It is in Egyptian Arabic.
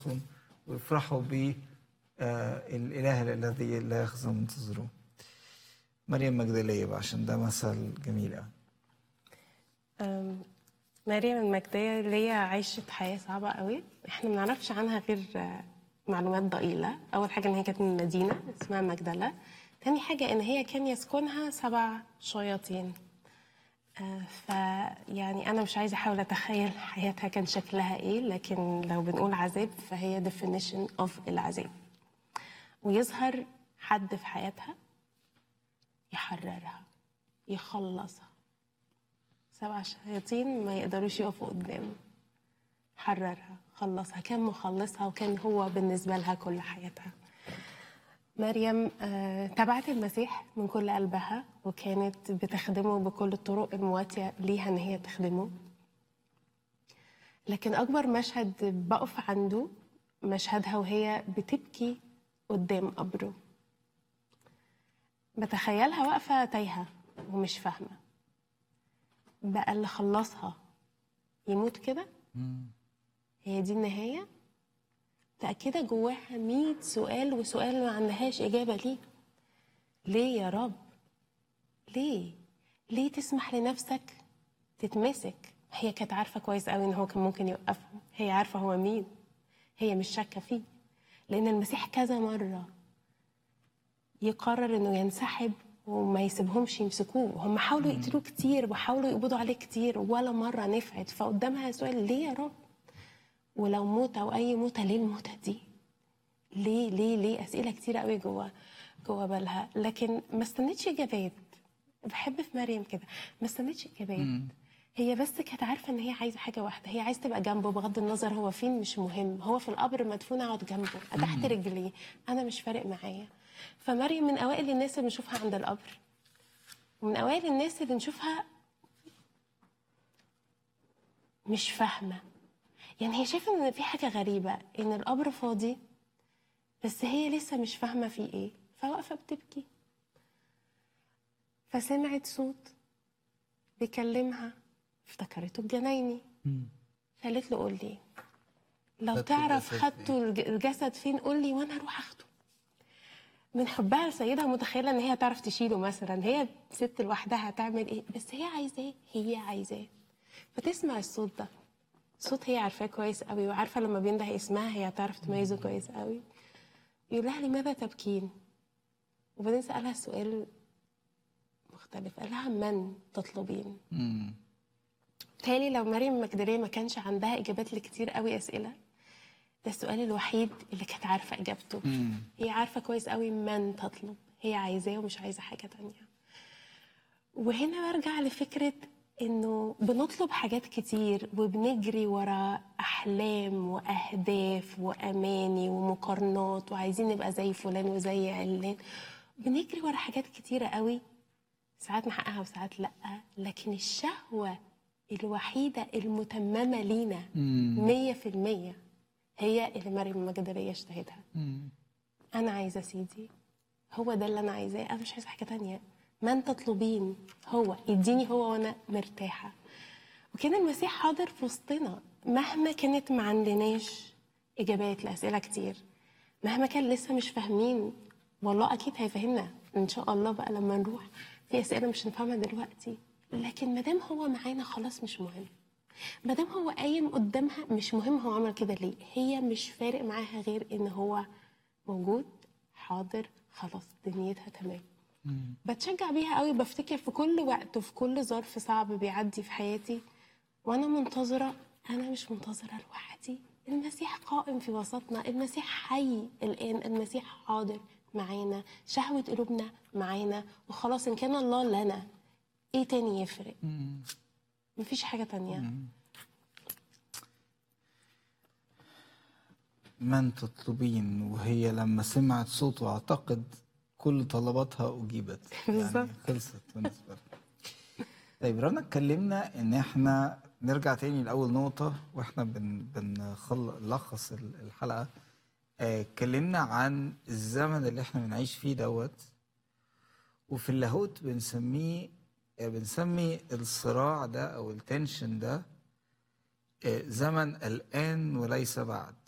ويفرحوا ب الإله الذي لا يخزى منتظره مريم مجدلية بقى عشان ده مثل جميل قوي أم، مريم المجدية اللي هي عاشت حياة صعبة قوي احنا ما نعرفش عنها غير آه، معلومات ضئيلة أول حاجة إن هي كانت من مدينة اسمها مجدلة تاني حاجة إن هي كان يسكنها سبع شياطين آه، فيعني أنا مش عايزة أحاول أتخيل حياتها كان شكلها إيه لكن لو بنقول عذاب فهي definition of العذاب ويظهر حد في حياتها يحررها يخلصها سبع شياطين ما يقدروش يقفوا قدامه حررها خلصها كان مخلصها وكان هو بالنسبة لها كل حياتها مريم آه، تبعت المسيح من كل قلبها وكانت بتخدمه بكل الطرق المواتية ليها ان هي تخدمه لكن اكبر مشهد بقف عنده مشهدها وهي بتبكي قدام قبره بتخيلها واقفة تايهة ومش فاهمة بقى اللي خلصها يموت كده هي دي النهاية متأكدة جواها مية سؤال وسؤال ما عندهاش إجابة ليه ليه يا رب ليه ليه تسمح لنفسك تتمسك هي كانت عارفة كويس قوي إن هو كان ممكن يوقفهم هي عارفة هو مين هي مش شاكة فيه لأن المسيح كذا مرة يقرر انه ينسحب وما يسيبهمش يمسكوه هم حاولوا يقتلوه كتير وحاولوا يقبضوا عليه كتير ولا مره نفعت فقدامها سؤال ليه يا رب ولو موت او اي موته ليه الموته دي ليه ليه ليه اسئله كتير قوي جوه جوه بالها لكن ما استنتش اجابات بحب في مريم كده ما استنتش اجابات هي بس كانت عارفه ان هي عايزه حاجه واحده هي عايزه تبقى جنبه بغض النظر هو فين مش مهم هو في القبر مدفون اقعد جنبه تحت رجليه انا مش فارق معايا فمريم من اوائل الناس اللي بنشوفها عند القبر ومن اوائل الناس اللي نشوفها مش فاهمه يعني هي شايفه ان في حاجه غريبه ان القبر فاضي بس هي لسه مش فاهمه فيه ايه فواقفه بتبكي فسمعت صوت بيكلمها افتكرته بجنايني فقالت له قول لي لو خدت تعرف الجسد خدته الج- الجسد فين قول لي وانا اروح اخده من حبها لسيدها متخيله ان هي تعرف تشيله مثلا هي ست لوحدها هتعمل ايه بس هي عايزاه هي عايزاه فتسمع الصوت ده صوت هي عارفاه كويس قوي وعارفه لما بينده اسمها هي هتعرف تميزه كويس قوي يقول لها لماذا تبكين وبعدين سالها سؤال مختلف قال لها من تطلبين مم. تالي لو مريم المجدلية ما كانش عندها إجابات لكتير قوي أسئلة ده السؤال الوحيد اللي كانت عارفة إجابته مم. هي عارفة كويس قوي من تطلب هي عايزاه ومش عايزة حاجة تانية وهنا برجع لفكرة إنه بنطلب حاجات كتير وبنجري ورا أحلام وأهداف وأماني ومقارنات وعايزين نبقى زي فلان وزي علان بنجري ورا حاجات كتيرة قوي ساعات نحققها وساعات لأ لكن الشهوة الوحيدة المتممة لينا مية في المية هي اللي مريم المجدلية اشتهتها مم. أنا عايزة سيدي هو ده اللي أنا عايزاه أنا مش عايزة حاجة تانية من تطلبين هو يديني هو وأنا مرتاحة وكان المسيح حاضر في وسطنا مهما كانت ما عندناش إجابات لأسئلة كتير مهما كان لسه مش فاهمين والله أكيد هيفهمنا إن شاء الله بقى لما نروح في أسئلة مش هنفهمها دلوقتي لكن مادام هو معانا خلاص مش مهم مادام هو قايم قدامها مش مهم هو عمل كده ليه هي مش فارق معاها غير ان هو موجود حاضر خلاص دنيتها تمام بتشجع بيها قوي بفتكر في كل وقت وفي كل ظرف صعب بيعدي في حياتي وانا منتظره انا مش منتظره لوحدي المسيح قائم في وسطنا المسيح حي الان المسيح حاضر معانا شهوه قلوبنا معانا وخلاص ان كان الله لنا ايه تاني يفرق مفيش حاجه تانيه من تطلبين وهي لما سمعت صوته اعتقد كل طلباتها اجيبت بالظبط. يعني خلصت بالنسبه لها طيب رنا اتكلمنا ان احنا نرجع تاني لاول نقطه واحنا بن بنلخص الحلقه آه، اتكلمنا عن الزمن اللي احنا بنعيش فيه دوت وفي اللاهوت بنسميه آه، بنسمي الصراع ده او التنشن ده آه، زمن الآن وليس بعد